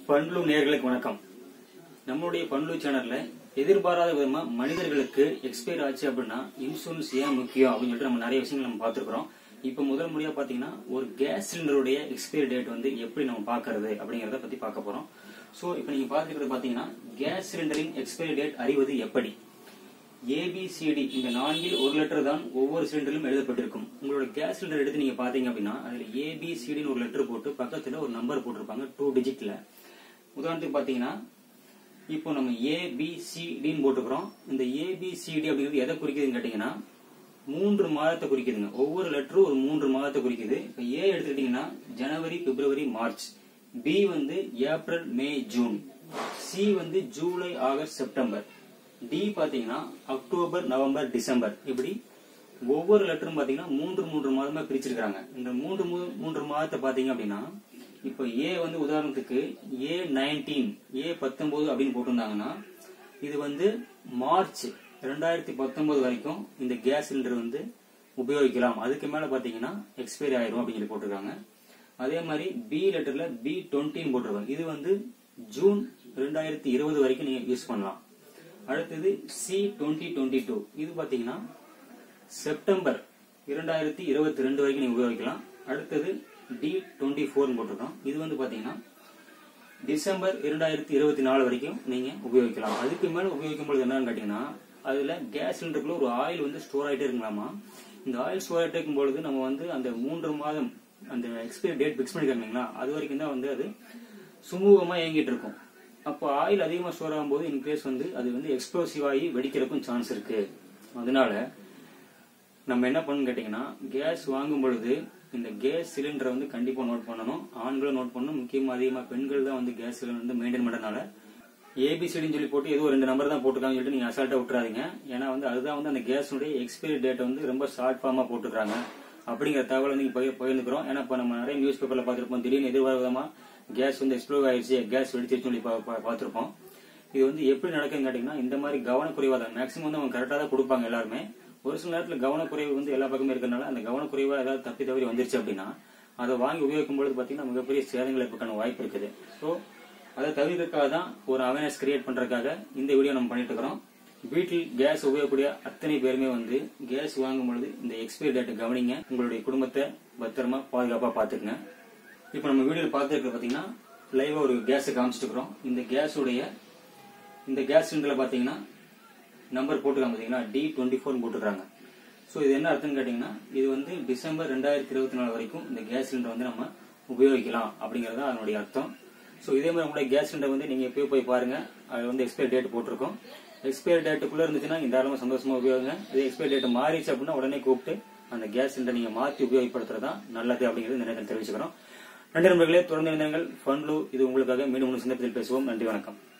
பண்லு நேர்களுக்கு வணக்கம் நம்மளுடைய பண்லு சேனல்ல எதிர்பாராத விதமா மனிதர்களுக்கு எக்ஸ்பயர் ஆச்சு அப்படின்னா இன்சூரன்ஸ் ஏன் முக்கியம் அப்படின்னு சொல்லிட்டு நம்ம நிறைய விஷயங்கள் நம்ம பார்த்துருக்கிறோம் இப்போ முதல் முறையா பாத்தீங்கன்னா ஒரு கேஸ் சிலிண்டருடைய எக்ஸ்பயரி டேட் வந்து எப்படி நம்ம பார்க்கறது அப்படிங்கறத பத்தி பார்க்க போறோம் சோ இப்போ நீங்க பார்த்துக்கிறது பாத்தீங்கன்னா கேஸ் சிலிண்டரின் எக்ஸ்பயரி டேட் அறிவது எப்படி ஏபிசிடி இந்த நான்கில் ஒரு லெட்டர் தான் ஒவ்வொரு சிலிண்டரிலும் எழுதப்பட்டிருக்கும் உங்களோட கேஸ் சிலிண்டர் எடுத்து நீங்க பாத்தீங்க அப்படின்னா அதுல ஏபிசிடின்னு ஒரு லெட்டர் போட்டு பக்கத்துல ஒரு நம்பர் போட்டிருப்பாங்க டூ டிஜிட்ல உதாரணத்துக்கு பாத்தீங்கன்னா இப்போ நம்ம ஏபிசிடின்னு போட்டுக்கிறோம் இந்த ஏபிசிடி அப்படிங்கிறது எதை குறிக்குதுன்னு கேட்டீங்கன்னா மூன்று மாதத்தை குறிக்குதுங்க ஒவ்வொரு லெட்டரும் ஒரு மூன்று மாதத்தை குறிக்குது இப்போ ஏ எடுத்துக்கிட்டீங்கன்னா ஜனவரி பிப்ரவரி மார்ச் பி வந்து ஏப்ரல் மே ஜூன் சி வந்து ஜூலை ஆகஸ்ட் செப்டம்பர் டி பாத்தீங்கன்னா அக்டோபர் நவம்பர் டிசம்பர் இப்படி ஒவ்வொரு லெட்டரும் பாத்தீங்கன்னா மூன்று மூன்று மாதமா பிரிச்சிருக்காங்க இந்த மூன்று மூ- மூன்று மாதத்தை பாத்தீங்க அப்படின்னா இப்போ ஏ வந்து உதாரணத்துக்கு ஏ நைன்டீன் ஏ பத்தொன்பது அப்படின்னு போட்டிருந்தாங்கன்னா இது வந்து மார்ச் ரெண்டாயிரத்தி பத்தொன்பது வரைக்கும் இந்த கேஸ் சிலிண்டர் வந்து உபயோகிக்கலாம் அதுக்கு மேல பாத்தீங்கன்னா எக்ஸ்பைரி ஆயிரும் அப்படின்னு சொல்லி போட்டிருக்காங்க அதே மாதிரி பி லெட்டர்ல பி டுவெண்ட்டின்னு போட்டிருக்காங்க இது வந்து ஜூன் ரெண்டாயிரத்தி இருபது வரைக்கும் நீங்க யூஸ் பண்ணலாம் அடுத்தது சி டுவெண்ட்டி டுவெண்ட்டி டூ இது பாத்தீங்கன்னா செப்டம்பர் இரண்டாயிரத்தி இருபத்தி ரெண்டு வரைக்கும் நீங்க உபயோகிக்கலாம் அடுத்தது டி டுவெண்ட்டி ஃபோர்னு போட்டிருக்கோம் இது வந்து பாத்தீங்கன்னா டிசம்பர் இரண்டாயிரத்தி இருபத்தி நாலு வரைக்கும் நீங்க உபயோகிக்கலாம் அதுக்கு மேல உபயோகிக்கும் பொழுது என்னன்னு கேட்டீங்கன்னா அதுல கேஸ் சிலிண்டருக்குள்ள ஒரு ஆயில் வந்து ஸ்டோர் ஆயிட்டே இருக்கலாமா இந்த ஆயில் ஸ்டோர் ஆயிட்டே இருக்கும் பொழுது நம்ம வந்து அந்த மூன்று மாதம் அந்த எக்ஸ்பைரி டேட் பிக்ஸ் பண்ணிருக்காங்களா அது வரைக்கும் தான் வந்து அது சுமூகமா இயங்கிட்டு இருக்கும் அப்போ ஆயில் அதிகமா ஸ்டோர் ஆகும்போது இன்கேஸ் வந்து அது வந்து எக்ஸ்ப்ளோசிவ் ஆகி வெடிக்கிறதுக்கும் சான்ஸ் இருக்கு அதனால நம்ம என்ன பண்ணணும் கேட்டீங்கன்னா கேஸ் வாங்கும் பொழுது இந்த கேஸ் சிலிண்டரை வந்து கண்டிப்பா நோட் பண்ணணும் ஆண்களும் நோட் பண்ணணும் முக்கியமா அதிகமா பெண்கள் தான் வந்து கேஸ் சிலிண்டர் வந்து மெயின்டைன் பண்றதுனால ஏபிசிடின்னு சொல்லி போட்டு ஏதோ ரெண்டு நம்பர் தான் போட்டுருக்காங்கன்னு சொல்லிட்டு நீங்க அசால்ட்டா விட்டுறாதீங்க ஏன்னா வந்து அதுதான் வந்து அந்த கேஸுடைய எக்ஸ்பைரி டேட் வந்து ரொம்ப ஷார்ட் ஃபார்மா போட்டுருக்காங்க அப்படிங்கிற தகவல் வந்து இங்க பகிர்- பகிர்ந்துக்கிறோம் ஏன்னா இப்ப நம்ம நிறைய நியூஸ் பேப்பர்ல பார்த்திருப்போம் திடீர்னு எதிர்பாராத விதமா கேஸ் வந்து எக்ஸ்ப்ளோர் ஆயிடுச்சு கேஸ் வெடிச்சிருச்சு சொல்லி பா- பா- பார்த்திருப்போம் இது வந்து எப்படி நடக்குதுன்னு கேட்டீங்கன்னா இந்த மாதிரி கவனக்குறைவா தான் மேக்ஸிமம் வந்து அவங்க கரெக்டா தான் கொடுப்பாங்க எல்லாருமே ஒரு சில நேரத்துல கவனக்குறைவு வந்து எல்லா பக்கமே இருக்கறனால அந்த கவனக்குறைவா ஏதாவது தப்பி தவறி வந்துருச்சு அப்படின்னா அதை வாங்கி உபயோகிக்கும் பொழுது பாத்தீங்கன்னா மிகப்பெரிய சேதங்கள் ஏற்படுக்கான வாய்ப்பு இருக்குது ஸோ அதை தவிர்க்கிறதுக்காக தான் ஒரு அவேர்னஸ் கிரியேட் பண்றதுக்காக இந்த வீடியோ நம்ம பண்ணிட்டு இருக்கிறோம் வீட்டில் கேஸ் உபயோகக்கூடிய அத்தனை பேருமே வந்து கேஸ் வாங்கும் பொழுது இந்த எக்ஸ்பைரி டேட்டை கவனிங்க உங்களுடைய குடும்பத்தை பத்திரமா பாதுகாப்பா பாத்துக்குங்க இப்போ நம்ம வீடியோல பார்த்துருக்க பாத்தீங்கன்னா லைவா ஒரு கேஸை காமிச்சிட்டு இருக்கிறோம் இந்த கேஸுடைய இந்த கேஸ் சிலிண்டர்ல பாத்தீங்கன்னா நம்பர் போட்டுருக்காங்க பாத்தீங்கன்னா டி டுவெண்ட்டி ஃபோர் போட்டுருக்காங்க ஸோ இது என்ன அர்த்தம்னு கேட்டீங்கன்னா இது வந்து டிசம்பர் ரெண்டாயிரத்தி இருபத்தி நாலு வரைக்கும் இந்த கேஸ் சிலிண்டர் வந்து நம்ம உபயோகிக்கலாம் அப்படிங்கறது தான் அதனுடைய அர்த்தம் ஸோ இதே மாதிரி உங்களுடைய கேஸ் சிலிண்டர் வந்து நீங்க எப்பயோ போய் பாருங்க அது வந்து எக்ஸ்பைரி டேட் போட்டிருக்கோம் எக்ஸ்பைரி டேட்டுக்குள்ள இருந்துச்சுன்னா இந்த தாராளமா சந்தோஷமா உபயோகிங்க இதே எக்ஸ்பைரி டேட் மாறிச்சு அப்படின்னா உடனே கூப்பிட்டு அந்த கேஸ் சிலிண்டர் நீங்க மாற்றி உபயோகப்படுத்துறதா நல்லது அப்படிங்கிறது இந்த நேரத்தில் தெரிவிச்சுக்கிறோம் நன்றி நண்பர்களே தொடர்ந்து இணைந்தீர்கள் ஃபன்லு இது உங்களுக்காக மீண்டும் ஒரு சந்தர்ப்பத்தில் பேசுவோம் நன்றி வணக்கம்